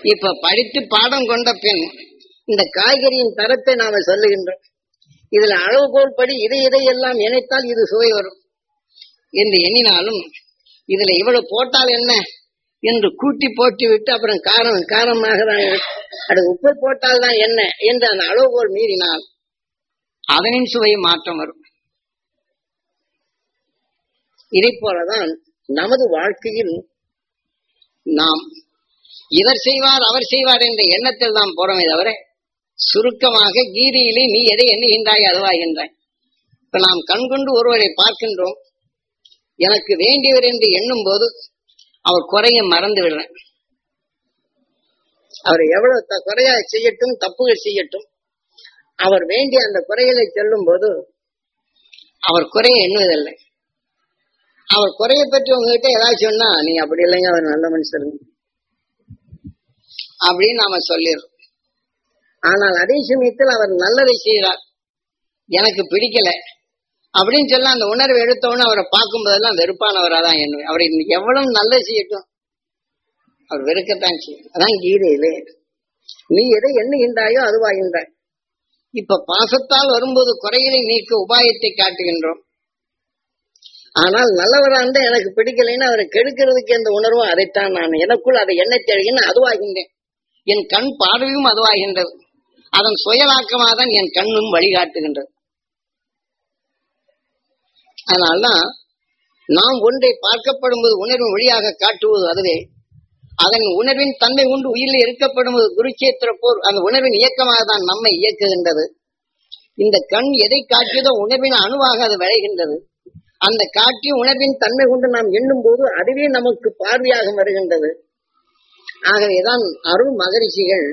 இப்ப படித்து பாடம் கொண்ட பின் இந்த காய்கறியின் தரத்தை நாம சொல்லுகின்றோம் இதுல அளவுகோல் படி இதை இதை எல்லாம் இணைத்தால் இது சுவை வரும் என்று எண்ணினாலும் இதுல இவ்வளவு போட்டால் என்ன என்று கூட்டி போட்டு விட்டு அப்புறம் காரம் காரமாக தான் இருக்கும். அது உப்பை போட்டால் தான் என்ன என்று அந்த அளவுகோல் மீறினால் அதனின் சுவை மாற்றம் வரும் இதை போலதான் நமது வாழ்க்கையில் நாம் இவர் செய்வார் அவர் செய்வார் என்ற எண்ணத்தில் தான் போறோமே தவிர சுருக்கமாக கீதையிலே நீ எதை எண்ணுகின்றாய் அதுவாகின்றாய் இப்ப நாம் கண்கொண்டு ஒருவரை பார்க்கின்றோம் எனக்கு வேண்டியவர் என்று எண்ணும் போது அவர் குறைய மறந்து விடுறேன் அவர் எவ்வளவு த- குறையா செய்யட்டும் தப்புகள் செய்யட்டும் அவர் வேண்டிய அந்த குறைகளை சொல்லும் போது அவர் குறைய எண்ணுவதில்லை அவர் குறைய பற்றி உங்ககிட்ட ஏதாச்சும் சொன்னா நீ அப்படி இல்லைங்க அவர் நல்ல மனுஷர் அப்படின்னு நாம சொல்லிடுறோம் ஆனால் அதே சமயத்தில் அவர் நல்லதை செய்கிறார் எனக்கு பிடிக்கல அப்படின்னு சொல்ல அந்த உணர்வு எடுத்தவொடனே அவரை பார்க்கும் போதெல்லாம் வெறுப்பானவரா தான் எண்ணுவேன் அவர் இன்னைக்கு எவ்வளவு நல்லது செய்யட்டும் அவர் வெறுக்கத்தான் செய்யும் அதான் கீதையிலே நீ எதை எண்ணுகின்றாயோ அதுவாகின்றாய் இப்ப பாசத்தால் வரும்போது குறைகளை நீக்க உபாயத்தை காட்டுகின்றோம் ஆனால் நல்லவரா இருந்தா எனக்கு பிடிக்கலைன்னு அவரை கெடுக்கிறதுக்கு எந்த உணர்வும் அதைத்தான் நான் எனக்குள் அதை எண்ண தேடுகின்னு அதுவாகின்றேன் என் கண் பார்வையும் அதுவாகின்றது அதன் சுயலாக்கமாக தான் என் கண்ணும் வழிகாட்டுகின்றது அதனால்தான் நாம் ஒன்றை பார்க்கப்படும் போது உணர்வின் வழியாக காட்டுவது அதுவே அதன் உணர்வின் தன்மை கொண்டு உயிரில் இருக்கப்படும் போது குருச்சேத்திர போர் அந்த உணர்வின் இயக்கமாக தான் நம்மை இயக்குகின்றது இந்த கண் எதை காட்டியதோ உணர்வின் அணுவாக அது விளைகின்றது அந்த காட்டிய உணர்வின் தன்மை கொண்டு நாம் எண்ணும் போது அதுவே நமக்கு பார்வையாக வருகின்றது ஆகவேதான் அருள் மகரிஷிகள்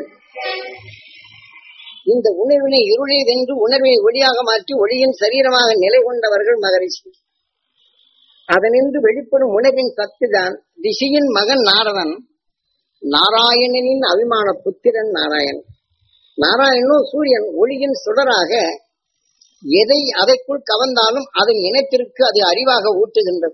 இந்த உணர்வினை இருளை வென்று உணர்வை ஒளியாக மாற்றி ஒளியின் சரீரமாக நிலை கொண்டவர்கள் மகரிஷி அதனின்று வெளிப்படும் உணர்வின் சத்துதான் ரிஷியின் மகன் நாரதன் நாராயணனின் அபிமான புத்திரன் நாராயணன் நாராயணனும் சூரியன் ஒளியின் சுடராக எதை அதற்குள் கவர்ந்தாலும் அதன் இனத்திற்கு அது அறிவாக ஊட்டுகின்றது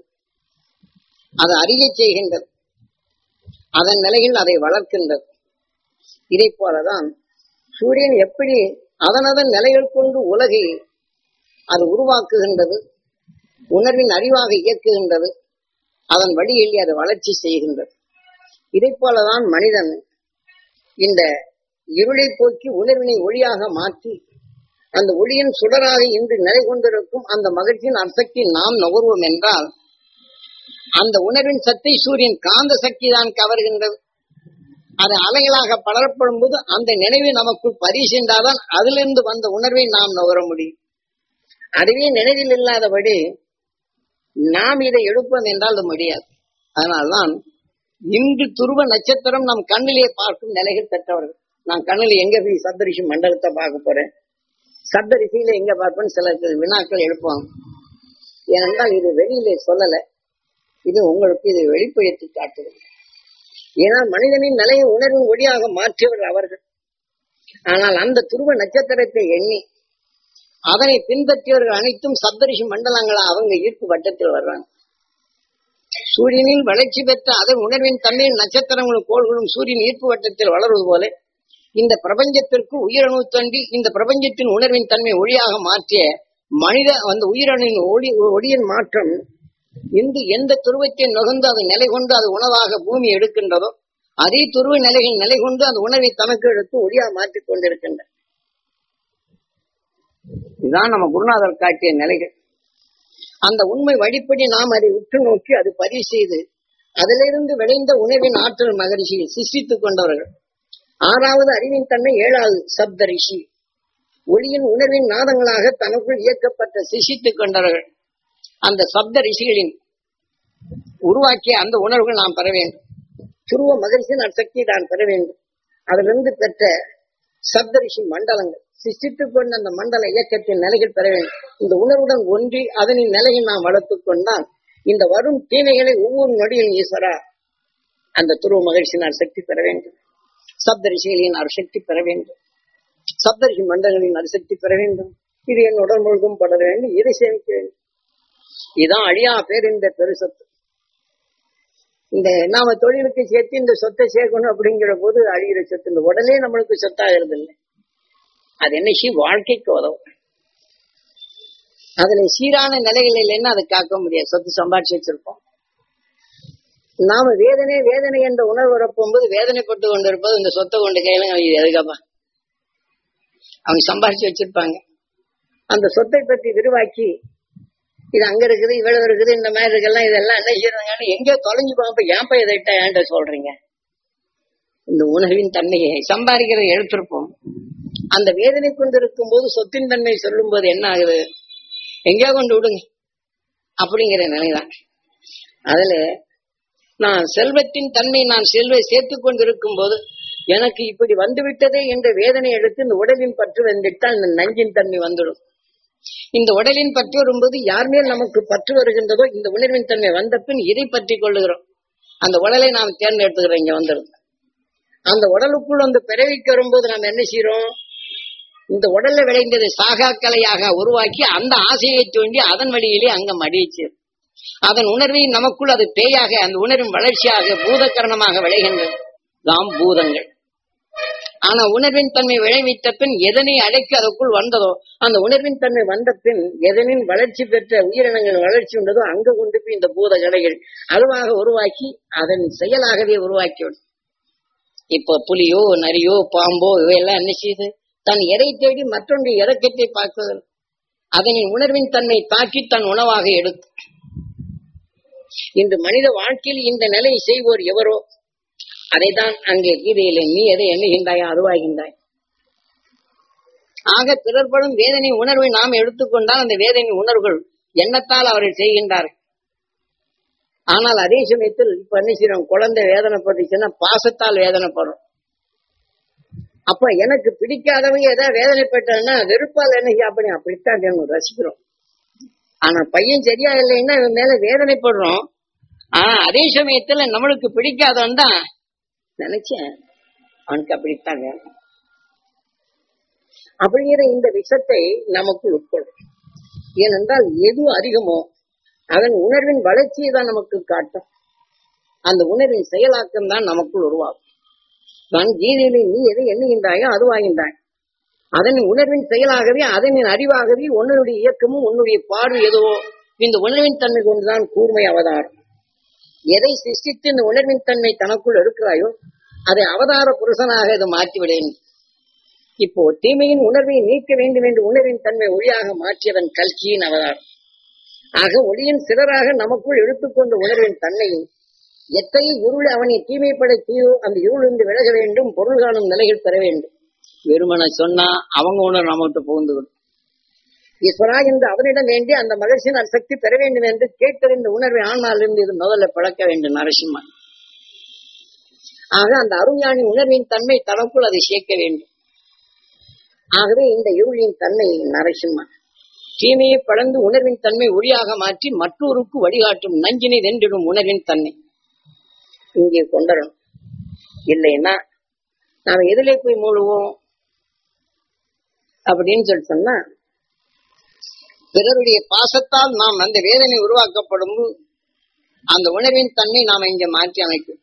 அது அறியச் செய்கின்றது அதன் நிலையில் அதை வளர்க்கின்றது இதை போலதான் சூரியன் எப்படி அதனதன் நிலைகள் கொண்டு உலகை அது உருவாக்குகின்றது உணர்வின் அறிவாக இயக்குகின்றது அதன் வழியில் அது வளர்ச்சி செய்கின்றது இதை போலதான் மனிதன் இந்த இருளை போக்கி உணர்வினை ஒளியாக மாற்றி அந்த ஒளியின் சுடராக இன்று நிலை கொண்டிருக்கும் அந்த மகிழ்ச்சியின் அர்த்தத்தை நாம் நுகர்வோம் என்றால் அந்த உணர்வின் சத்தை சூரியன் காந்த சக்தி தான் கவர்கின்றது அது அலைகளாக படரப்படும் போது அந்த நினைவு நமக்குள் பரிசென்றால்தான் அதிலிருந்து வந்த உணர்வை நாம் நுகர முடியும் அதுவே நினைவில் இல்லாதபடி நாம் இதை எடுப்போம் என்றால் அது முடியாது அதனால்தான் இன்று துருவ நட்சத்திரம் நம் கண்ணிலே பார்க்கும் நிலைகள் பெற்றவர்கள் நான் கண்ணில் எங்க போய் சப்தரிஷி மண்டலத்தை பார்க்க போறேன் சப்தரிசியில எங்க பார்ப்பேன்னு சில வினாக்கள் எழுப்புவாங்க ஏனென்றால் இது வெளியிலே சொல்லல இது உங்களுக்கு இது வெளிப்படுத்தி காட்டுது ஏன்னா மனிதனின் நிலையை உணர்வின் ஒளியாக மாற்றியவர் அவர்கள் ஆனால் அந்த துருவ நட்சத்திரத்தை எண்ணி அதனை பின்பற்றியவர்கள் அனைத்தும் சப்தரிஷி மண்டலங்களா அவங்க ஈர்ப்பு வட்டத்தில் வர்றாங்க சூரியனில் வளர்ச்சி பெற்ற அதன் உணர்வின் தன்மையில் நட்சத்திரங்களும் கோள்களும் சூரியன் ஈர்ப்பு வட்டத்தில் வளருவது போல இந்த பிரபஞ்சத்திற்கு உயிரணு தண்டி இந்த பிரபஞ்சத்தின் உணர்வின் தன்மை ஒளியாக மாற்றிய மனித அந்த உயிரணின் ஒளி ஒளியின் மாற்றம் இன்று எந்த துருவத்தை நுகர்ந்து அது நிலை கொண்டு அது உணவாக பூமி எடுக்கின்றதோ அதே துருவ நிலைகள் நிலை கொண்டு அந்த உணவை தனக்கு எடுத்து ஒளியாக மாற்றிக் கொண்டிருக்கின்றன இதுதான் நம்ம குருநாதர் காட்டிய நிலைகள் அந்த உண்மை வழிப்படி நாம் அதை உற்று நோக்கி அது பதிவு செய்து அதிலிருந்து விளைந்த உணவின் ஆற்றல் மகரிஷியை சிஷித்துக் கொண்டவர்கள் ஆறாவது அறிவின் தன்மை ஏழாவது சப்த ரிஷி ஒளியின் உணர்வின் நாதங்களாக தனக்குள் இயக்கப்பட்ட சிஷித்துக் கொண்டவர்கள் அந்த சப்த ரிஷிகளின் உருவாக்கிய அந்த உணர்வுகள் நாம் பெற வேண்டும் துருவ மகிழ்ச்சியின் சக்தி தான் பெற வேண்டும் அதிலிருந்து பெற்ற சப்த ரிஷி மண்டலங்கள் சிஷ்டித்துக் கொண்ட அந்த மண்டல இயக்கத்தின் நிலைகள் பெற வேண்டும் இந்த உணர்வுடன் ஒன்றி அதனின் நிலையை நாம் வளர்த்துக் கொண்டால் இந்த வரும் தீமைகளை ஒவ்வொரு நொடியும் ஈஸ்வரா அந்த துருவ மகிழ்ச்சியின் சக்தி பெற வேண்டும் சப்த ரிஷிகளின் அரிசக்தி பெற வேண்டும் சப்தரிஷி மண்டலங்களின் அரிசக்தி பெற வேண்டும் இது என் உடல் முழுதும் படர வேண்டும் இதை சேமிக்க வேண்டும் இதான் அழியா பேர் இந்த பெருசத்து இந்த நாம தொழிலுக்கு சேர்த்து இந்த சொத்தை சேர்க்கணும் அப்படிங்கிற போது அழிகிற சொத்து இந்த உடலே நம்மளுக்கு சொத்தாகிறது இல்லை அது என்ன செய்யும் வாழ்க்கைக்கு உதவும் அதுல சீரான நிலைகள் இல்லைன்னா அதை காக்க முடியாது சொத்து சம்பாதிச்சு வச்சிருப்போம் நாம வேதனை வேதனை என்ற உணர்வு வரப்போகும்போது வேதனைப்பட்டு கொண்டு இருப்பது இந்த சொத்தை கொண்டு கையில அவங்க எதுக்காப்பா அவங்க சம்பாதிச்சு வச்சிருப்பாங்க அந்த சொத்தை பற்றி விரிவாக்கி இது அங்க இருக்குது இவ்வளவு இருக்குது இந்த மாதிரி இருக்கலாம் இதெல்லாம் என்ன செய்யறாங்கன்னு எங்கேயோ தொலைஞ்சு போக ஏன்பா இதை இட்டா ஏன்ட்ட சொல்றீங்க இந்த உணர்வின் தன்மையை சம்பாதிக்கிறதை எடுத்திருப்போம் அந்த வேதனை கொண்டு இருக்கும் போது சொத்தின் தன்மை சொல்லும் போது என்ன ஆகுது எங்கேயோ கொண்டு விடுங்க அப்படிங்கிற நிலைதான் அதுல நான் செல்வத்தின் தன்மை நான் செல்வை சேர்த்து கொண்டிருக்கும் போது எனக்கு இப்படி வந்துவிட்டதே என்ற வேதனை எடுத்து இந்த உடலின் பற்று வந்துட்டால் இந்த நஞ்சின் தன்மை வந்துடும் இந்த உடலின் பற்று வரும்போது யார் மேல் நமக்கு பற்று வருகின்றதோ இந்த உணர்வின் தன்மை வந்த பின் இதை பற்றி கொள்ளுகிறோம் அந்த உடலை நாம் தேர்ந்தெடுத்துக்கிறோம் இங்க வந்துடும் அந்த உடலுக்குள் வந்து பிறவிக்கு வரும்போது நாம் என்ன செய்யறோம் இந்த உடல்ல விளைந்ததை சாகாக்கலையாக உருவாக்கி அந்த ஆசையை தோண்டி அதன் வழியிலே அங்க மடிச்சு அதன் உணர்வை நமக்குள் அது பேயாக அந்த உணர்வின் வளர்ச்சியாக பூதகரணமாக விளைகின்றது தாம் பூதங்கள் ஆனா உணர்வின் தன்மை விளைவித்த பின் எதனை அடைக்க அதற்குள் வந்ததோ அந்த உணர்வின் தன்மை வந்த பின் எதனின் வளர்ச்சி பெற்ற உயிரினங்கள் வளர்ச்சி உண்டதோ அங்க கொண்டு போய் இந்த பூத கலைகள் அதுவாக உருவாக்கி அதன் செயலாகவே உருவாக்கிவிடும் இப்போ புலியோ நரியோ பாம்போ இவையெல்லாம் என்ன செய்யுது தன் எடை தேடி மற்றொன்று இறக்கத்தை பார்க்குதல் அதனை உணர்வின் தன்மை தாக்கி தன் உணவாக எடுத்து இன்று மனித வாழ்க்கையில் இந்த நிலை செய்வோர் எவரோ அதைதான் அங்கே கீதையில நீ எதை எண்ணுகின்றாயோ அதுவாகின்றாய் ஆக பிறர்படும் வேதனை உணர்வை நாம் எடுத்துக்கொண்டால் அந்த வேதனை உணர்வுகள் எண்ணத்தால் அவர்கள் செய்கின்றார்கள் ஆனால் அதே சமயத்தில் இப்ப என்ன செய்யறோம் குழந்தை வேதனைப்பட்டுச்சுன்னா பாசத்தால் வேதனைப்படுறோம் அப்ப எனக்கு பிடிக்காதவங்க ஏதாவது வேதனைப்பட்டான்னா வெறுப்பால் என்ன செய்ய அப்படி அப்படித்தான் நம்ம ரசிக்கிறோம் ஆனா பையன் சரியா இல்லைன்னா இவன் மேல வேதனைப்படுறோம் ஆனா அதே சமயத்துல நம்மளுக்கு பிடிக்காதவன் தான் நினைச்சேன் அவனுக்கு அப்படித்தான் வேணும் அப்படிங்கிற இந்த விஷத்தை நமக்கு உட்கொள்ளும் ஏனென்றால் எது அதிகமோ அதன் உணர்வின் வளர்ச்சியை தான் நமக்கு காட்டும் அந்த உணர்வின் செயலாக்கம் தான் நமக்குள் உருவாகும் நான் கீதையிலே நீ எதை எண்ணுகின்றாயோ அதுவாகின்றாய் அதன் உணர்வின் செயலாகவே அதனின் அறிவாகவே உன்னுடைய இயக்கமும் உன்னுடைய பார்வை எதுவோ இந்த உணர்வின் தன்மை கொண்டுதான் கூர்மை அவதாரம் எதை சிருஷ்டித்து இந்த உணர்வின் தன்மை தனக்குள் இருக்கிறாயோ அதை அவதார புருஷனாக இது மாற்றிவிடேன் இப்போ தீமையின் உணர்வை நீக்க வேண்டும் என்று உணர்வின் தன்மை ஒளியாக மாற்றியவன் கல்கியின் அவதாரம் ஆக ஒளியின் சிலராக நமக்குள் எடுத்துக்கொண்ட உணர்வின் தன்மையும் எத்தகைய இருள் அவனை தீமைப்படத்தியோ அந்த இருளிருந்து விலக வேண்டும் பொருள் காணும் நிலைகள் பெற வேண்டும் வெறுமனை சொன்னா அவங்க உணர்வு நம்மகிட்ட புகுந்துவிடும் ஈஸ்வரா என்று அவனிடம் வேண்டி அந்த மகிழ்ச்சியின் சக்தி பெற வேண்டும் என்று கேட்டறிந்த உணர்வை ஆன்மாலிருந்து இது முதல்ல பழக்க வேண்டும் நரசிம்மன் ஆக அந்த அருஞானி உணர்வின் தன்மை தனக்குள் அதை சேர்க்க வேண்டும் ஆகவே இந்த இருளின் தன்மை நரசிம்மன் தீமையை பழந்து உணர்வின் தன்மை ஒளியாக மாற்றி மற்றொருக்கு வழிகாட்டும் நஞ்சினை வென்றிடும் உணர்வின் தன்மை இங்கே கொண்டரணும் இல்லைன்னா நாம எதிலே போய் மூழுவோம் அப்படின்னு சொல்லி சொன்னா பிறருடைய பாசத்தால் நாம் அந்த வேதனை உருவாக்கப்படும் அந்த உணர்வின் தன்மை நாம இங்க மாற்றி அமைக்கும்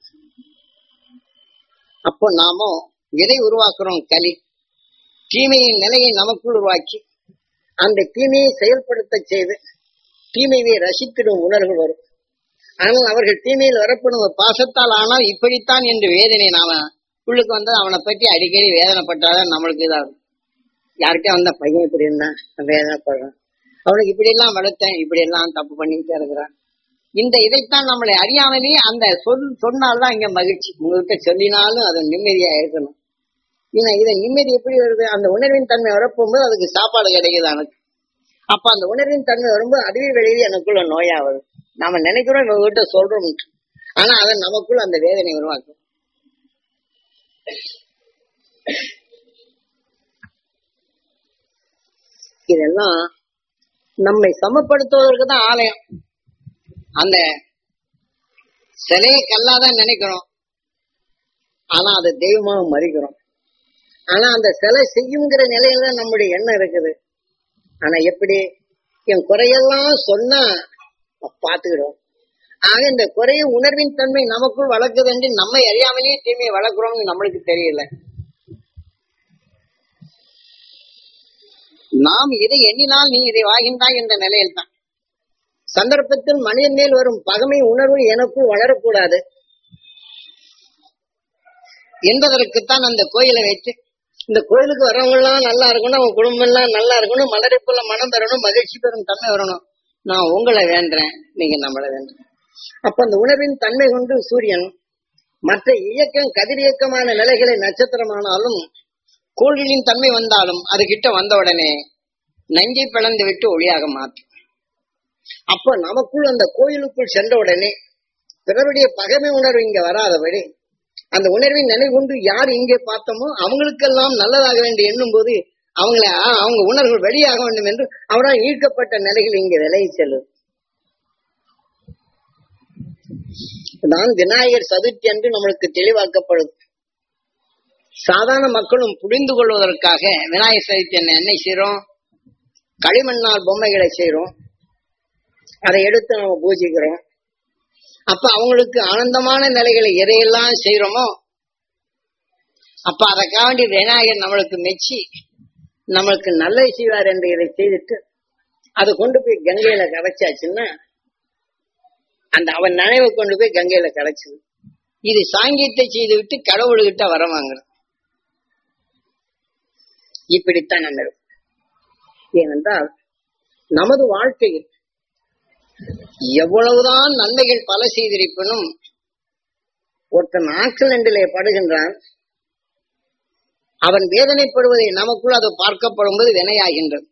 அப்போ நாமோ எதை உருவாக்குறோம் கலி தீமையின் நிலையை நமக்குள் உருவாக்கி அந்த தீமையை செயல்படுத்த செய்து தீமையை ரசித்திடும் உணர்வு வரும் ஆனால் அவர்கள் தீமையில் வரப்படும் ஒரு பாசத்தால் ஆனால் இப்படித்தான் என்று வேதனை நாம உள்ளுக்கு வந்து அவனை பற்றி அடிக்கடி வேதனைப்பட்டாதான் நம்மளுக்கு இதாகும் யாருக்கே வந்த பையன் இப்படி இருந்தான் வேதனைப்படுறான் அவனுக்கு இப்படி எல்லாம் வளர்த்தேன் இப்படி எல்லாம் தப்பு பண்ணிக்கிட்டே இருக்கிறான் இந்த இதைத்தான் நம்மளை அறியாமலேயே அந்த சொல் சொன்னால்தான் இங்க மகிழ்ச்சி உங்ககிட்ட சொல்லினாலும் அது நிம்மதியா இருக்கணும் ஏன்னா இதை நிம்மதி எப்படி வருது அந்த உணர்வின் தன்மை வரப்போகும்போது அதுக்கு சாப்பாடு கிடைக்குது எனக்கு அப்ப அந்த உணர்வின் தன்மை வரும்போது அதுவே வெளியே எனக்குள்ள நோயா வருது நாம நினைக்கிறோம் இவங்க கிட்ட சொல்றோம் ஆனா அதை நமக்குள்ள அந்த வேதனை உருவாக்கும் இதெல்லாம் நம்மை சமப்படுத்துவதற்கு தான் ஆலயம் அந்த சிலையை கல்லாதான் நினைக்கிறோம் ஆனா அது தெய்வமாக மறிக்கிறோம் ஆனா அந்த சிலை செய்யுங்கிற நிலையில தான் நம்முடைய எண்ணம் இருக்குது ஆனா எப்படி என் குறையெல்லாம் சொன்னா பார்த்துக்கிடும் ஆக இந்த குறைய உணர்வின் தன்மை நமக்குள் வளர்க்குது என்று நம்மை அறியாமலேயே தீமையை வளர்க்கிறோம்னு நம்மளுக்கு தெரியல நாம் இதை எண்ணினால் நீ இதை வாகின்றாய் என்ற நிலையில் தான் சந்தர்ப்பத்தில் மனிதன் மேல் வரும் பகமை உணர்வு எனக்குள் வளரக்கூடாது என்பதற்குத்தான் அந்த கோயிலை வைத்து இந்த கோயிலுக்கு வரவங்க எல்லாம் நல்லா இருக்கணும் அவங்க குடும்பம் எல்லாம் நல்லா இருக்கணும் மலரை போல மனம் தரணும் மகிழ்ச்சி பெறும் தன்மை வரணும் நான் உங்களை வேண்டேன் நீங்க நம்மளை வேண்டேன் அப்ப அந்த உணர்வின் தன்மை கொண்டு சூரியன் மற்ற இயக்கம் கதிரியக்கமான நிலைகளை நட்சத்திரமானாலும் கோள்களின் தன்மை வந்தாலும் அது கிட்ட வந்த உடனே நஞ்சை பிளந்து விட்டு ஒளியாக மாற்றும் அப்ப நமக்குள் அந்த கோயிலுக்குள் சென்ற உடனே பிறருடைய பகைமை உணர்வு இங்க வராதபடி அந்த உணர்வின் நிலை கொண்டு யார் இங்கே பார்த்தோமோ அவங்களுக்கெல்லாம் நல்லதாக வேண்டும் எண்ணும் போது அவங்கள ஆ, அவங்க உணர்வுகள் வெளியாக வேண்டும் என்று அவரால் ஈர்க்கப்பட்ட நிலைகள் இங்கே விலகி செல்லும் நான் விநாயகர் சதுர்த்தி அன்று நம்மளுக்கு தெளிவாக்கப்படுது சாதாரண மக்களும் புரிந்து கொள்வதற்காக விநாயகர் சதுர்த்தி என்ன என்ன செய்யறோம் களிமண்ணால் பொம்மைகளை செய்றோம் அதை எடுத்து நம்ம பூஜிக்கிறோம் அப்ப அவங்களுக்கு ஆனந்தமான நிலைகளை எதையெல்லாம் செய்யறோமோ அப்ப அதற்காண்டி விநாயகர் நம்மளுக்கு மெச்சி நம்மளுக்கு நல்லது செய்வார் என்று இதை செய்துட்டு அதை கொண்டு போய் கங்கையில கரைச்சாச்சுன்னா அந்த அவன் நினைவை கொண்டு போய் கங்கையில கரைச்சது இது சாங்கியத்தை செய்து விட்டு கடவுள்கிட்ட வர வாங்குறது இப்படித்தான் நம்ம இருக்கும் ஏனென்றால் நமது வாழ்க்கையில் எவ்வளவுதான் நன்மைகள் பல செய்திருப்பினும் ஒருத்தன் ஆக்சிடென்டிலே படுகின்றான் அவன் வேதனைப்படுவதை நமக்குள் அது பார்க்கப்படும் போது வினையாகின்றது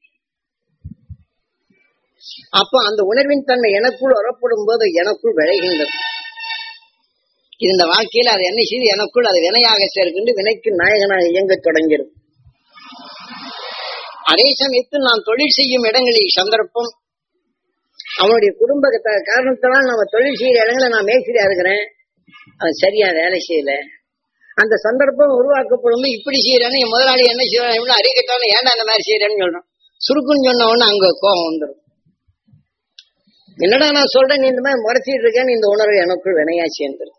அப்ப அந்த உணர்வின் தன்மை எனக்குள் வரப்படும் போது எனக்குள் விளைகின்றது இது இந்த வாழ்க்கையில் அது என்ன செய்து எனக்குள் அது வினையாக சேர்க்கின்ற வினைக்கு நாயகனாக இயங்கத் தொடங்கிறது அதே சமயத்தில் நாம் தொழில் செய்யும் இடங்களில் சந்தர்ப்பம் அவனுடைய குடும்ப க- காரணத்தினால் நம்ம தொழில் செய்யற இடங்களை நான் மேய்ச்சிரியா இருக்கிறேன் அவன் சரியா வேலை செய்யல அந்த சந்தர்ப்பம் உருவாக்கப்படும் போது இப்படி செய்யறானு என் முதலாளி என்ன செய்யறான் இவ்வளவு அறிக்கட்டாலும் ஏன்டா அந்த மாதிரி செய்யறேன்னு சொல்றான் சுருக்குன்னு சொன்ன உடனே அங்க கோபம் வந்துடும் என்னடா நான் சொல்றேன் நீ இந்த மாதிரி முறைச்சிட்டு இருக்கேன்னு இந்த உணர்வு எனக்குள் வினையா சேர்ந்துரும்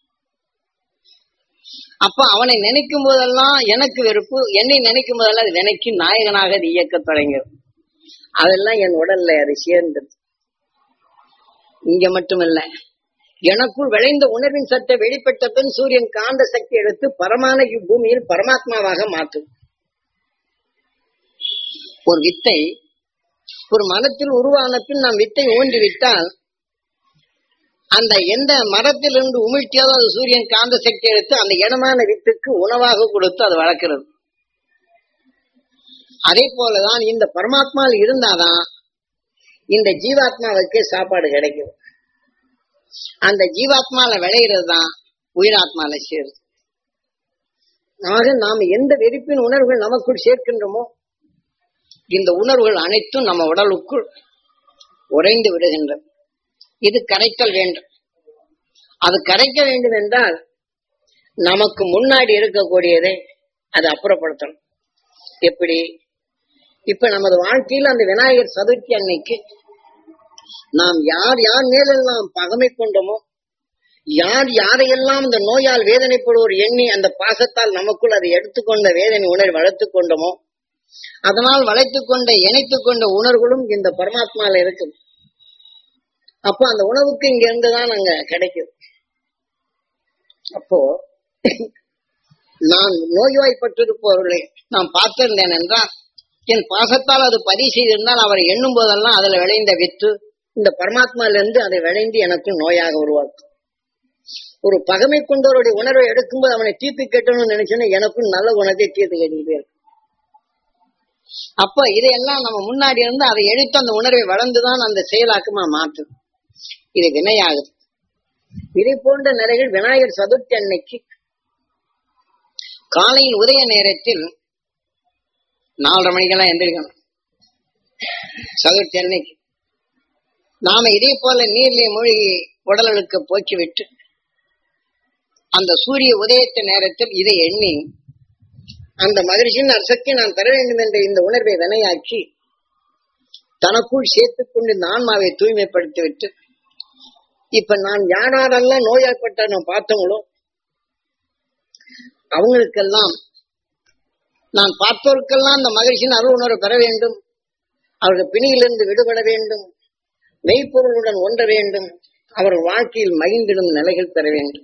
அப்ப அவனை நினைக்கும் போதெல்லாம் எனக்கு வெறுப்பு என்னை நினைக்கும் போதெல்லாம் அது வினைக்கு நாயகனாக அது இயக்க தொடங்கும் அதெல்லாம் என் உடல்ல அது சேர்ந்தது இங்க மட்டுமல்ல எனக்குள் விளைந்த உணர்வின் சத்தை வெளிப்பட்ட பின் சூரியன் காந்த சக்தி எடுத்து பரமான பூமியில் பரமாத்மாவாக மாற்றும் ஒரு வித்தை ஒரு மரத்தில் உருவான பின் நாம் வித்தை ஊன்றி விட்டால் அந்த எந்த மரத்திலிருந்து உமிழ்த்தியாவது அது சூரியன் காந்த சக்தி எடுத்து அந்த இடமான வித்துக்கு உணவாக கொடுத்து அது வளர்க்கிறது அதே போலதான் இந்த பரமாத்மாவில் இருந்தாதான் இந்த ஜீவாத்மாவுக்கு சாப்பாடு கிடைக்கும் அந்த ஜீவாத்மால விளையிறது தான் உயிராத்மால சேருது ஆக நாம் எந்த வெறுப்பின் உணர்வுகள் நமக்குள் சேர்க்கின்றோமோ இந்த உணர்வுகள் அனைத்தும் நம்ம உடலுக்குள் உறைந்து விடுகின்றன இது கரைத்தல் வேண்டும் அது கரைக்க வேண்டும் என்றால் நமக்கு முன்னாடி இருக்கக்கூடியதை அது அப்புறப்படுத்தணும் எப்படி இப்ப நமது வாழ்க்கையில் அந்த விநாயகர் சதுர்த்தி அன்னைக்கு நாம் யார் யார் மேலெல்லாம் பகமை கொண்டோமோ யார் யாரையெல்லாம் இந்த நோயால் வேதனைப்படுவோர் எண்ணி அந்த பாசத்தால் நமக்குள் அதை எடுத்துக்கொண்ட வேதனை உணர்வு வளர்த்துக் கொண்டோமோ அதனால் வளைத்துக் கொண்ட இணைத்துக் கொண்ட உணர்வுகளும் இந்த பரமாத்மால இருக்கு அப்போ அந்த உணவுக்கு இங்க இருந்துதான் அங்க கிடைக்குது அப்போ நான் நோய்வாய்ப்பட்டிருப்பவர்களை நான் பார்த்திருந்தேன் என்றால் என் பாசத்தால் அது பதிவு செய்திருந்தால் அவரை எண்ணும் போதெல்லாம் அதுல விளைந்த வித்து இந்த பரமாத்மாவிலிருந்து அதை விளைந்து எனக்கு நோயாக உருவாக்கும் ஒரு பகமை கொண்டவருடைய உணர்வை எடுக்கும்போது அவனை தீர்த்து கட்டணும்னு நினைச்சேன்னா எனக்கும் நல்ல குணத்தை தீர்த்து கட்டிக்கிட்டே இருக்கும் அப்ப இதையெல்லாம் நம்ம முன்னாடி இருந்து அதை எடுத்து அந்த உணர்வை வளர்ந்துதான் அந்த செயலாக்கமா மாற்றும் இது வினையாகுது இதை போன்ற நிலைகள் விநாயகர் சதுர்த்தி அன்னைக்கு காலையில் உதய நேரத்தில் நாலரை மணிக்கெல்லாம் எந்திரிக்கணும் சதுர்த்தி அன்னைக்கு நாம இதே போல நீர்லே மூழ்கி உடலுக்கு போக்கி விட்டு அந்த சூரிய உதயத்த நேரத்தில் இதை எண்ணி அந்த மகிழ்ச்சியின் அரசத்தை நான் பெற வேண்டும் என்ற இந்த உணர்வை வினையாக்கி தனக்குள் சேர்த்துக் கொண்டு இந்த ஆன்மாவை தூய்மைப்படுத்தி விட்டு இப்ப நான் யாரெல்லாம் நோயாற்பட்ட நான் பார்த்தவங்களோ அவங்களுக்கெல்லாம் நான் பார்த்தோருக்கெல்லாம் அந்த மகிழ்ச்சியின் அருள் உணர்வு பெற வேண்டும் அவர்கள் பிணியிலிருந்து விடுபட வேண்டும் மெய்ப்பொருளுடன் ஒன்ற வேண்டும் அவர் வாழ்க்கையில் மகிழ்ந்திடும் நிலைகள் பெற வேண்டும்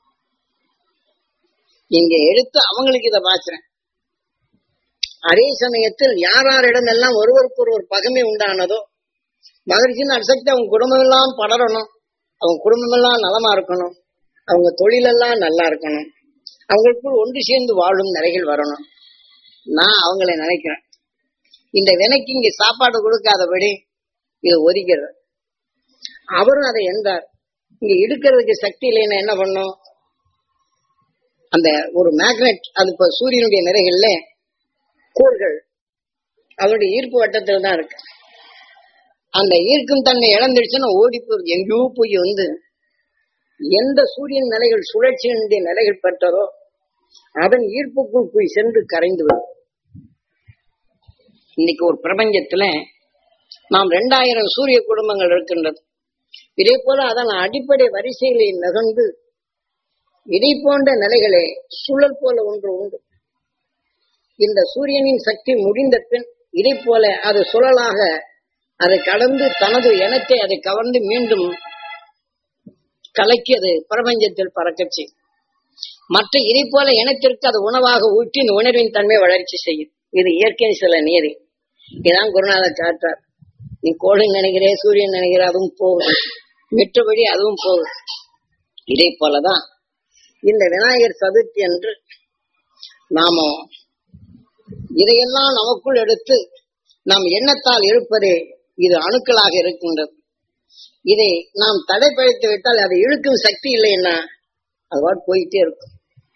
இங்க எடுத்து அவங்களுக்கு இதை பாக்குறேன் அதே சமயத்தில் யார் யாரிடம் எல்லாம் ஒருவருக்கு ஒருவர் பகமை உண்டானதோ மகிழ்ச்சியின் அசக்தி அவங்க குடும்பம் எல்லாம் படரணும் அவங்க குடும்பம் எல்லாம் நலமா இருக்கணும் அவங்க தொழிலெல்லாம் நல்லா இருக்கணும் அவங்களுக்குள் ஒன்று சேர்ந்து வாழும் நிலைகள் வரணும் நான் அவங்களை நினைக்கிறேன் இந்த வினைக்கு இங்க சாப்பாடு கொடுக்காதபடி இது ஒதுக்கிறது அவரும் அதை என்றார் இங்க இடுக்கிறதுக்கு சக்தி இல்லைன்னா என்ன பண்ணும் அந்த ஒரு மேக்னெட் அது இப்ப சூரியனுடைய நிறைகள்ல கோள்கள் அதனுடைய ஈர்ப்பு வட்டத்தில் தான் இருக்கு அந்த ஈர்க்கும் தன்மை இழந்துடுச்சுன்னா ஓடி போய் எங்கேயோ போய் வந்து எந்த சூரியன் நிலைகள் சுழற்சியினுடைய நிலைகள் பெற்றதோ அதன் ஈர்ப்புக்குள் போய் சென்று கரைந்து விடும் இன்னைக்கு ஒரு பிரபஞ்சத்துல நாம் ரெண்டாயிரம் சூரிய குடும்பங்கள் இருக்கின்றது இதே போல அதன் அடிப்படை வரிசைகளை நகர்ந்து இதை போன்ற நிலைகளே சுழல் போல ஒன்று உண்டு இந்த சூரியனின் சக்தி முடிந்த பின் இதை போல அது சுழலாக அதை கடந்து தனது இனத்தை அதை கவர்ந்து மீண்டும் கலக்கி அது பிரபஞ்சத்தில் பறக்கச் செய்யும் மற்ற இதை போல இனத்திற்கு அது உணவாக ஊற்றி இந்த உணர்வின் தன்மை வளர்ச்சி செய்யும் இது இயற்கையின் சில நீதி இதான் குருநாதர் காட்டார் நீ கோழின்னு நினைக்கிறே சூரியன் நினைக்கிற அதுவும் போகுது மிற்றபடி அதுவும் போகுது இதே போலதான் இந்த விநாயகர் சதுர்த்தி அன்று நாம இதையெல்லாம் நமக்குள் எடுத்து நாம் எண்ணத்தால் இருப்பதே இது அணுக்களாக இருக்கின்றது இதை நாம் தடைப்படுத்தி விட்டால் அதை இழுக்கும் சக்தி இல்லைன்னா அது பாட்டு போயிட்டே இருக்கும்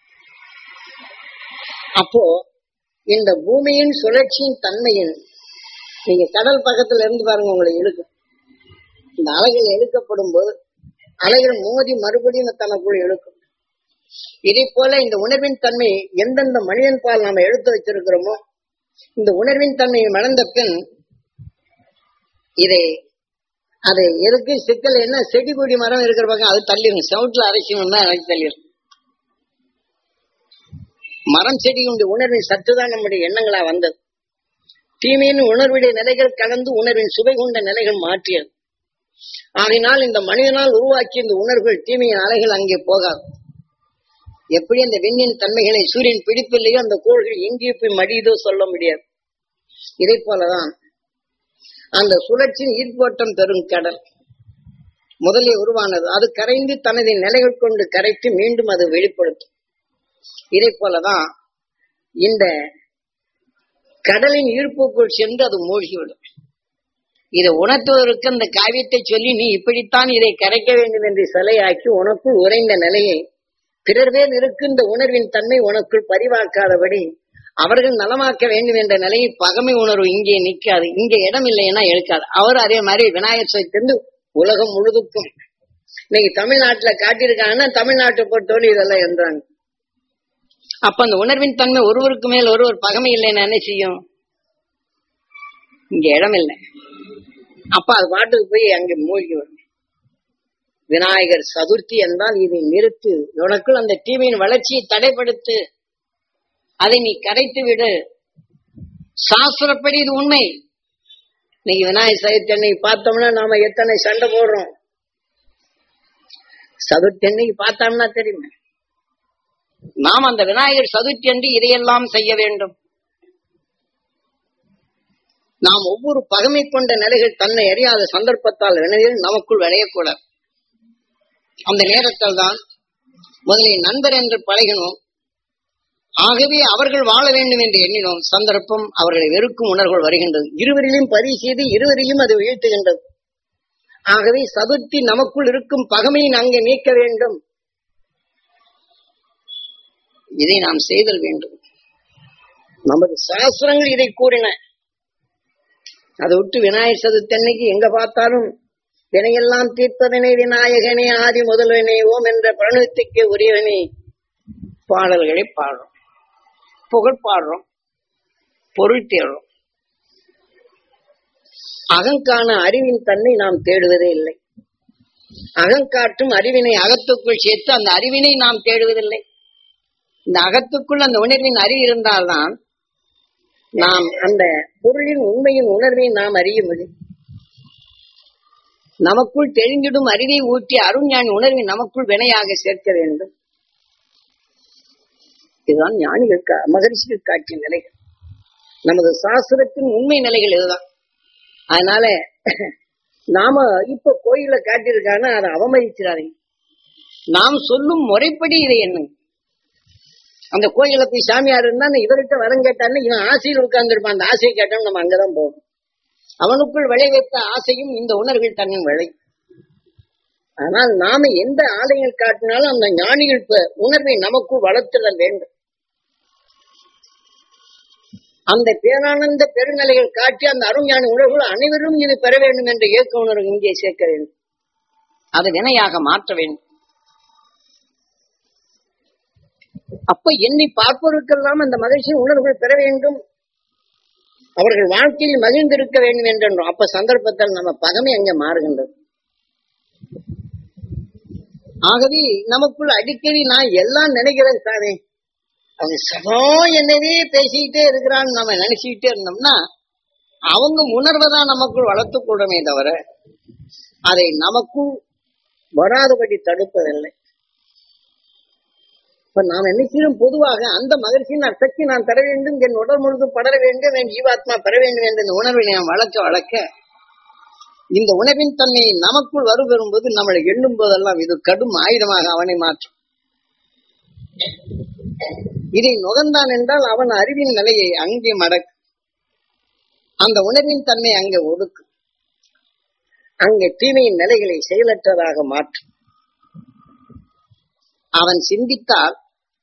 அப்போ இந்த பூமியின் சுழற்சியின் தன்மையின் நீங்க கடல் பக்கத்துல இருந்து பாருங்க உங்களை இழுக்கும் இந்த அலைகள் இழுக்கப்படும் போது அலைகள் மோதி மறுபடியும் தனக்குள் இழுக்கும் இதே போல இந்த உணர்வின் தன்மை எந்தெந்த மனிதன் பால் நாம எடுத்து வச்சிருக்கிறோமோ இந்த உணர்வின் தன்மையை மறந்த பின் இதை அது எதுக்கு சிக்கல் என்ன செடி கொடி மரம் இருக்கிற பக்கம் அது தள்ளிடும் செவுட்ல அரைக்கணும் தான் எனக்கு தள்ளிடும் மரம் செடியுடைய உணர்வின் சத்துதான் நம்முடைய எண்ணங்களா வந்தது தீமையின் உணர்வுடைய நிலைகள் கலந்து உணர்வின் சுவை கொண்ட நிலைகள் மாற்றியது ஆகினால் இந்த மனிதனால் உருவாக்கிய இந்த உணர்வுகள் தீமையின் அலைகள் அங்கே போகாது எப்படி அந்த விண்ணின் தன்மைகளை சூரியன் பிடிப்பில்லையோ அந்த கோள்கள் எங்கே போய் மடியுதோ சொல்ல முடியாது இதை போலதான் அந்த சுழற்சியின் ஈர்ப்போட்டம் பெறும் கடல் முதலே உருவானது அது கரைந்து தனது நிலைகள் கொண்டு கரைத்து மீண்டும் அது வெளிப்படுத்தும் இதை போலதான் இந்த கடலின் ஈர்ப்புக்குள் சென்று அது மூழ்கிவிடும் இதை உணர்த்துவதற்கு அந்த காவியத்தை சொல்லி நீ இப்படித்தான் இதை கரைக்க வேண்டும் என்று சிலையாக்கி உனக்குள் உறைந்த நிலையை பிறர்வேல் இருக்கின்ற உணர்வின் தன்மை உனக்குள் பதிவாக்காதபடி அவர்கள் நலமாக்க வேண்டும் என்ற நிலையை பகமை உணர்வு இங்கே நிற்காது இங்கே இடம் இல்லைன்னா எடுக்காது அவர் அதே மாதிரி விநாயகர் சதுர்த்தி உலகம் முழுதுக்கும் இன்னைக்கு தமிழ்நாட்டுல காட்டியிருக்காங்கன்னா தமிழ்நாட்டை பொறுத்தவரை இதெல்லாம் என்றாங்க அப்ப அந்த உணர்வின் தன்மை ஒருவருக்கு மேல் ஒருவர் பகமை இல்லைன்னா என்ன செய்யும் இங்க இடம் இல்லை அப்ப அது பாட்டுக்கு போய் அங்க மூழ்கி வரும் விநாயகர் சதுர்த்தி என்றால் இதை நிறுத்து உனக்குள் அந்த தீமையின் வளர்ச்சியை தடைப்படுத்து அதை நீ கரைத்து விடு சாஸ்திரப்படி இது உண்மை இன்னைக்கு விநாயகர் சதுர்த்தி அன்னைக்கு பார்த்தோம்னா நாம எத்தனை சண்டை போடுறோம் சதுர்த்தி அன்னைக்கு பார்த்தோம்னா தெரியுமே நாம் அந்த விநாயகர் சதுர்த்தி அன்று இதையெல்லாம் செய்ய வேண்டும் நாம் ஒவ்வொரு பகமை கொண்ட நிலைகள் தன்னை அறியாத சந்தர்ப்பத்தால் வினையில் நமக்குள் விளையக்கூடாது அந்த நேரத்தில் தான் முதலில் நண்பர் என்று பழகினோம் ஆகவே அவர்கள் வாழ வேண்டும் என்று எண்ணினோம் சந்தர்ப்பம் அவர்களை வெறுக்கும் உணர்வுகள் வருகின்றது இருவரிலும் பதிவு செய்து இருவரையும் அது வீழ்த்துகின்றது ஆகவே சதுர்த்தி நமக்குள் இருக்கும் பகமையை அங்கே நீக்க வேண்டும் இதை நாம் செய்தல் வேண்டும் நமது சாஸ்திரங்கள் இதை கூறின அதை விட்டு விநாயகர் சதுர்த்தி அன்னைக்கு எங்க பார்த்தாலும் வினையெல்லாம் தீர்ப்பதனை விநாயகனே ஆதி முதல்வனே ஓம் என்ற பிரணத்துக்கு உரியவனே பாடல்களை பாடுறோம் புகழ் பாடுறோம் பொருள் தேடுறோம் அகங்கான அறிவின் தன்மை நாம் தேடுவதே இல்லை அகங்காட்டும் அறிவினை அகத்துக்குள் சேர்த்து அந்த அறிவினை நாம் தேடுவதில்லை இந்த அகத்துக்குள் அந்த உணர்வின் அறிவு இருந்தால்தான் நாம் அந்த பொருளின் உண்மையின் உணர்வை நாம் அறிய முடியும் நமக்குள் தெரிந்திடும் அறிவை ஊட்டி அருஞானி உணர்வை நமக்குள் வினையாக சேர்க்க வேண்டும் இதுதான் ஞானிகள் கா- மகரிஷிகள் காட்டிய நிலைகள் நமது சாஸ்திரத்தின் உண்மை நிலைகள் இதுதான் அதனால நாம இப்ப கோயில காட்டியிருக்காங்க அதை அவமதிச்சிடாதீங்க நாம் சொல்லும் முறைப்படி இதை எண்ணுங்க அந்த கோயில போய் சாமியார் இருந்தா அந்த இவர்கிட்ட வரம் கேட்டான்னு இவன் ஆசையில் உட்கார்ந்துருப்பான் அந்த ஆசையை கேட்டாலும் நம்ம அங்கதான் போவோம் அவனுக்குள் விளைவித்த ஆசையும் இந்த உணர்வில் தன்னின் விளை ஆனால் நாம எந்த ஆலயங்கள் காட்டினாலும் அந்த ஞானிகள் ப- உணர்வை நமக்குள் வளர்த்திட வேண்டும் அந்த பேரானந்த பெருநிலைகள் காட்டி அந்த அருஞானி உணர்வுகள் அனைவரும் இது பெற வேண்டும் என்ற இயக்க உணர்வு இங்கே சேர்க்க வேண்டும் அதை வினையாக மாற்ற வேண்டும் அப்ப என்னை பார்ப்பவருக்கெல்லாம் அந்த மகிழ்ச்சியின் உணர்வுகள் பெற வேண்டும் அவர்கள் வாழ்க்கையில் மகிழ்ந்திருக்க வேண்டும் என்றோம் அப்ப சந்தர்ப்பத்தில் நம்ம பகமை அங்கே மாறுகின்றது ஆகவே நமக்குள்ள அடிக்கடி நான் எல்லாம் நினைக்கிறேன் சாமி அவங்க சதா என்னவே பேசிக்கிட்டே இருக்கிறான்னு நம்ம நினைச்சுக்கிட்டே இருந்தோம்னா அவங்க உணர்வை தான் நமக்குள் வளர்த்துக்கூடமே தவிர அதை நமக்குள் வராதபடி தடுப்பதில்லை இப்ப நாம் என்ன செய்யணும் பொதுவாக அந்த மகிழ்ச்சியின் அசக்தி நான் தர வேண்டும் என் உடல் முழுதும் படர வேண்டும் என் ஜீவாத்மா பெற வேண்டும் என்ற இந்த உணர்வை நாம் வளர்க்க வளர்க்க இந்த உணர்வின் தன்மை நமக்குள் வரு பெறும்போது நம்மளை எண்ணும் போதெல்லாம் இது கடும் ஆயுதமாக அவனை மாற்றும் இதை நுகர்ந்தான் என்றால் அவன் அறிவின் நிலையை அங்கே மடக்கு அந்த உணர்வின் தன்மை அங்கே ஒடுக்கு அங்கே தீமையின் நிலைகளை செயலற்றதாக மாற்றும் அவன் சிந்தித்தால்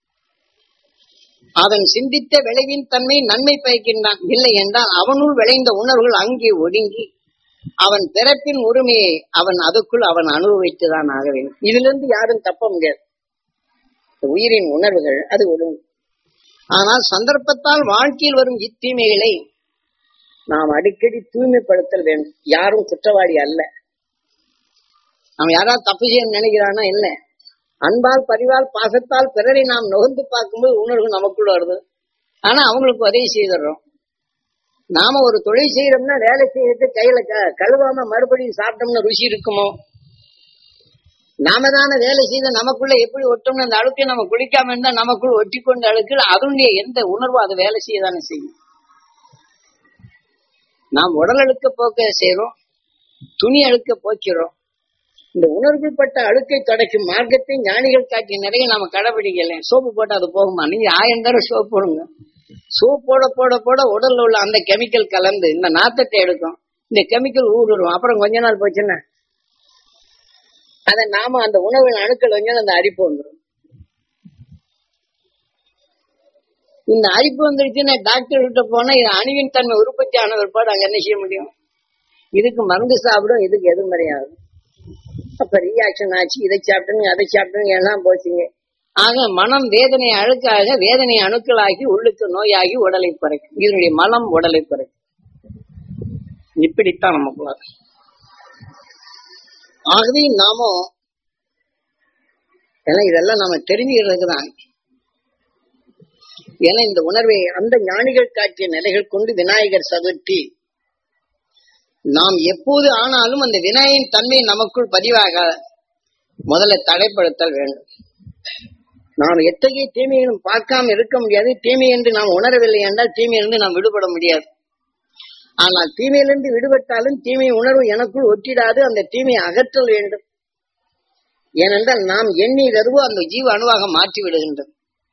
அவன் சிந்தித்த விளைவின் தன்மை நன்மை பயக்கின்றான் இல்லை என்றால் அவனுள் விளைந்த உணர்வுகள் அங்கே ஒடுங்கி அவன் பிறப்பின் உரிமையை அவன் அதுக்குள் அவன் அனுபவித்துதான் ஆக வேண்டும் இதிலிருந்து யாரும் தப்ப முடியாது உயிரின் உணர்வுகள் அது ஒடுங்கும் ஆனால் சந்தர்ப்பத்தால் வாழ்க்கையில் வரும் இத்தீமைகளை நாம் அடிக்கடி தூய்மைப்படுத்தல் வேண்டும் யாரும் குற்றவாளி அல்ல நாம் யாராவது தப்பு செய்ய நினைக்கிறானா என்ன அன்பால் பரிவால் பாசத்தால் பிறரை நாம் நுகர்ந்து பார்க்கும்போது உணர்வு நமக்குள்ள வருது ஆனா அவங்களுக்கு உதவி செய்துடுறோம் நாம ஒரு தொழில் செய்யறோம்னா வேலை செய்யறது கையில க- கழுவாம மறுபடியும் சாப்பிட்டோம்னா ருசி இருக்குமோ நாம தானே வேலை செய்த நமக்குள்ள எப்படி ஒட்டோம்னு அந்த அழுக்கை நம்ம குளிக்காம இருந்தா நமக்குள்ள ஒட்டி கொண்ட அழுக்கு அதனுடைய எந்த உணர்வோ அது வேலை செய்யதானே செய்யும் நாம் உடல் அழுக்க போக்க செய்றோம் துணி அழுக்க போக்கிறோம் இந்த உணர்வுப்பட்ட அழுக்கை தொடக்கும் மார்க்கத்தை ஞானிகள் காட்டிய நிறைய நாம கடைபிடிக்கல சோப்பு போட்டா அது போகுமா நீங்க ஆயிரம் தடவை சோப் போடுங்க சோப் போட போட போட உடல்ல உள்ள அந்த கெமிக்கல் கலந்து இந்த நாத்தத்தை எடுக்கும் இந்த கெமிக்கல் ஊடுருவும் அப்புறம் கொஞ்ச நாள் போச்சுன்னா அதை நாம அந்த உணவின் அணுக்கள் வந்து அந்த அரிப்பு வந்துடும் இந்த அரிப்பு வந்துருச்சுன்னா டாக்டர் கிட்ட போனா இது அணுவின் தன்மை உற்பத்தி ஆன பிற்பாடு அங்க என்ன செய்ய முடியும் இதுக்கு மருந்து சாப்பிடும் இதுக்கு எதிர்மறையாது அப்ப ரியாக்ஷன் ஆச்சு இதை சாப்பிட்டுங்க அதை சாப்பிட்டுங்க எல்லாம் போச்சுங்க ஆக மனம் வேதனை அழுக்காக வேதனை அணுக்களாகி உள்ளுக்கு நோயாகி உடலை குறைக்கும் இதனுடைய மனம் உடலை குறைக்கும் இப்படித்தான் நமக்குள்ள ஆகவே நாமும் ஏன்னா இதெல்லாம் நாம தெரிஞ்சுக்கிறதுக்கு தான் ஏன்னா இந்த உணர்வை அந்த ஞானிகள் காட்டிய நிலைகள் கொண்டு விநாயகர் சதுர்த்தி நாம் எப்போது ஆனாலும் அந்த விநாயகன் தன்மை நமக்குள் பதிவாக முதல்ல தடைப்படுத்தல் வேண்டும் நாம் எத்தகைய தீமைகளும் பார்க்காம இருக்க முடியாது தீமை என்று நாம் உணரவில்லை என்றால் தீமையிலிருந்து நாம் விடுபட முடியாது ஆனால் தீமையிலிருந்து விடுபட்டாலும் தீமை உணர்வு எனக்குள் ஒட்டிடாது அந்த தீமையை அகற்றல் வேண்டும் ஏனென்றால் நாம் எண்ணி வருவோ அந்த ஜீவ அணுவாக மாற்றி விடுகின்றது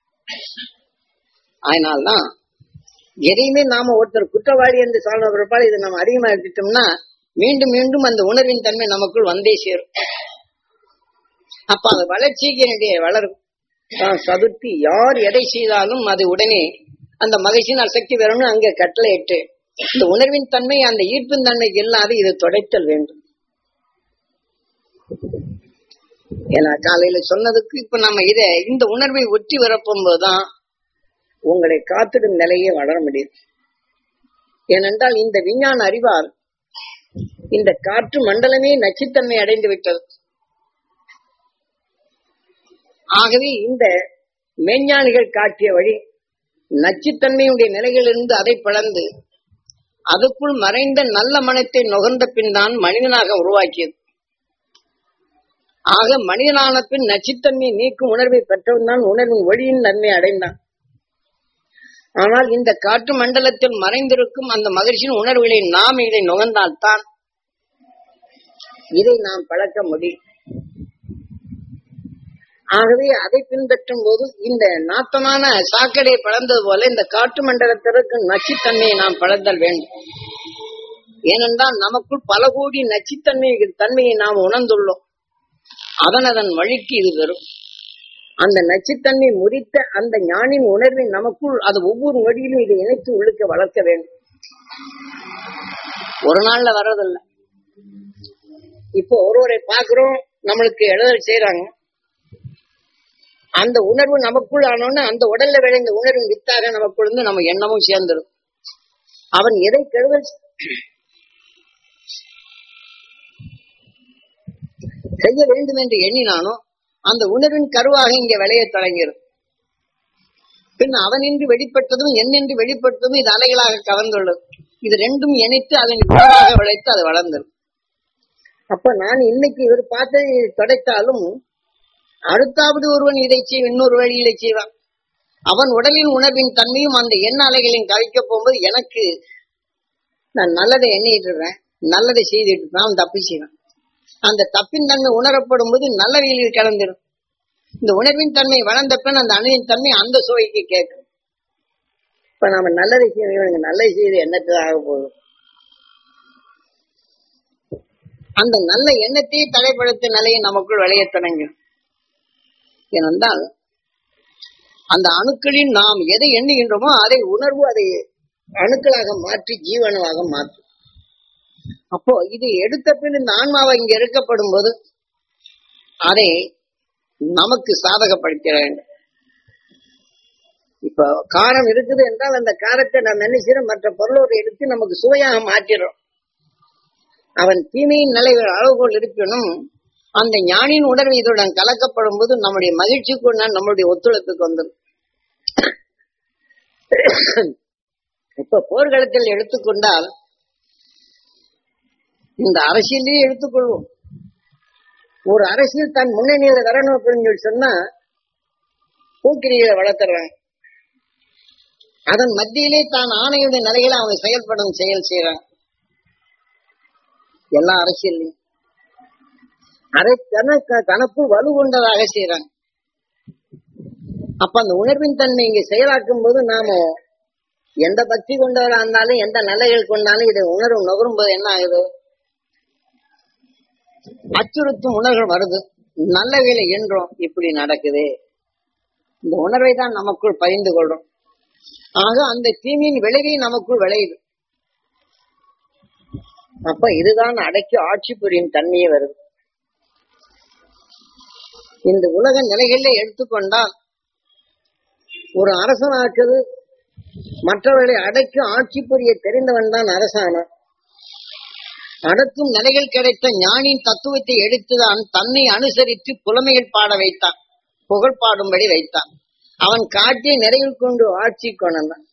அதனால்தான் எதையுமே நாம ஒருத்தர் குற்றவாளி என்று சொல்ற பிற்பாடு இதை நம்ம அதிகமா எடுத்துட்டோம்னா மீண்டும் மீண்டும் அந்த உணர்வின் தன்மை நமக்குள் வந்தே சேரும் அப்ப அது வளர்ச்சிக்கு என்னுடைய வளரும் ஆஹ் சதுர்த்தி யார் எதை செய்தாலும் அது உடனே அந்த மகிழ்ச்சியின் அசக்தி வரணும் அங்க கட்டளை இட்டு இந்த உணர்வின் தன்மை அந்த ஈர்ப்பின் தன்மைக்கு இல்லாது இது தொடைத்தல் வேண்டும் ஏன்னா காலையில சொன்னதுக்கு இப்ப நம்ம இத இந்த உணர்வை ஒட்டி வரப்போகும்போதுதான் உங்களை காத்திடும் நிலையே வளர முடியும் ஏனென்றால் இந்த விஞ்ஞான அறிவால் இந்த காற்று மண்டலமே நச்சுத்தன்மை அடைந்து விட்டது ஆகவே இந்த மெஞ்ஞானிகள் காட்டிய வழி நச்சுத்தன்மையுடைய நிலையிலிருந்து அதை பிளந்து அதுக்குள் மறைந்த நல்ல மனத்தை நுகர்ந்த பின் தான் மனிதனாக உருவாக்கியது ஆக மனிதனான பின் நச்சுத்தன்மையை நீக்கும் உணர்வை பெற்றவன் தான் உணர்வின் ஒளியின் நன்மை அடைந்தான் ஆனால் இந்த காற்று மண்டலத்தில் மறைந்திருக்கும் அந்த மகிழ்ச்சியின் உணர்வுகளை நாம் இதை நுகர்ந்தால்தான் இதை நாம் பழக்க முடியும் ஆகவே அதை பின்பற்றும் போது இந்த நாத்தமான சாக்கடையை பழந்தது போல இந்த காற்று மண்டலத்திற்கு நச்சுத்தன்மையை நாம் பழந்தல் வேண்டும் ஏனென்றால் நமக்குள் பல கோடி நச்சுத்தன்மை தன்மையை நாம் உணர்ந்துள்ளோம் அதன் அதன் வழிக்கு இது வரும் அந்த நச்சுத்தன்மை முறித்த அந்த ஞானின் உணர்வை நமக்குள் அது ஒவ்வொரு நொடியிலும் இதை இணைத்து உள்ளுக்க வளர்க்க வேண்டும் ஒரு நாள்ல வர்றதில்லை இப்போ ஒருவரை பார்க்கிறோம் நம்மளுக்கு எழுதல் செய்யறாங்க அந்த உணர்வு நமக்குள் ஆனோன்னு அந்த உடல்ல விளைந்த உணர்வின் வித்தாக நமக்குள் இருந்து நம்ம எண்ணமும் சேர்ந்துடும் அவன் எதை கெடுதல் செய்ய வேண்டும் என்று எண்ணினானோ அந்த உணர்வின் கருவாக இங்கே விளைய தொடங்கிடும் பின் அவனின்றி வெளிப்பட்டதும் என்னென்று வெளிப்பட்டதும் இது அலைகளாக கவர்ந்துள்ளது இது ரெண்டும் இணைத்து அதன் உணவாக விளைத்து அது வளர்ந்துடும் அப்ப நான் இன்னைக்கு இவர் பார்த்து தொடைத்தாலும் அடுத்தாவது ஒருவன் இதை செய்ய இன்னொரு வழியில செய்வான் அவன் உடலின் உணர்வின் தன்மையும் அந்த எண்ண அலைகளின் கரைக்க போகும்போது எனக்கு நான் நல்லதை எண்ணிட்டு இருக்கேன் நல்லதை செய்துட்டு இருப்பேன் அவன் தப்பு செய்வான் அந்த தப்பின் தன்மை உணரப்படும் போது நல்ல வழியில் கலந்துடும் இந்த உணர்வின் தன்மை வளர்ந்த பின் அந்த அணுவின் தன்மை அந்த சுவைக்கு கேட்கும் இப்ப நாம நல்லதை செய்யணும் நல்லதை செய்து எண்ணத்துக்கு ஆக போகுது அந்த நல்ல எண்ணத்தையே தடைப்படுத்த நிலையை நமக்குள் விளைய தொடங்கும் ஏனென்றால் அந்த அணுக்களில் நாம் எதை எண்ணுகின்றோமோ அதை உணர்வு அதை அணுக்களாக மாற்றி ஜீவனமாக மாற்றும் அப்போ இது எடுத்த பின் இந்த ஆன்மாவை இங்க இருக்கப்படும் போது அதை நமக்கு சாதகப்படுத்த வேண்டும் இப்ப காரம் இருக்குது என்றால் அந்த காரத்தை நாம் என்ன செய்யறோம் மற்ற பொருளோடு எடுத்து நமக்கு சுவையாக மாற்றிடுறோம் அவன் தீமையின் நிலை அளவுகோல் இருப்பினும் அந்த ஞானின் உணர்வு இதுடன் கலக்கப்படும் போது நம்முடைய மகிழ்ச்சிக்கு நம்முடைய ஒத்துழைப்புக்கு வந்துடும் இப்ப போர்க்களத்தில் எடுத்துக்கொண்டால் இந்த அரசியலையே எடுத்துக்கொள்வோம் ஒரு அரசியல் தன் முன்னணியில வரணும் அப்படின்னு சொல்லி சொன்னா போக்கிரியை வளர்த்துறாங்க அதன் மத்தியிலே தான் ஆணையுடைய நிலையில அவங்க செயல்படும் செயல் செய்யறாங்க எல்லா அரசியல்லையும் அதை தனக்கு தனக்கு வலு கொண்டதாக செய்யறாங்க அப்ப அந்த உணர்வின் தன்மை இங்க செயலாக்கும் போது நாம எந்த பக்தி கொண்டவரா இருந்தாலும் எந்த நிலைகள் கொண்டாலும் இதை உணர்வு நுகரும் போது என்ன ஆகுது அச்சுறுத்தும் உணர்வுகள் வருது நல்ல வேலை என்றோம் இப்படி நடக்குது இந்த உணர்வை தான் நமக்குள் பகிர்ந்து கொள்றோம் ஆக அந்த தீமையின் விளைவை நமக்குள் விளையுது அப்ப இதுதான் அடக்கி ஆட்சி புரியும் தன்மையே வருது இந்த உலக நிலைகளில் எடுத்துக்கொண்டால் ஒரு அரசனாக்குது மற்றவர்களை அடக்கி ஆட்சி புரிய தெரிந்தவன் தான் அரசானான் அடக்கும் நிலைகள் கிடைத்த ஞானின் தத்துவத்தை எடுத்துதான் தன்னை அனுசரித்து புலமைகள் பாட வைத்தான் புகழ் பாடும்படி வைத்தான் அவன் காட்டிய நிறைவில் கொண்டு ஆட்சி கொண்டான்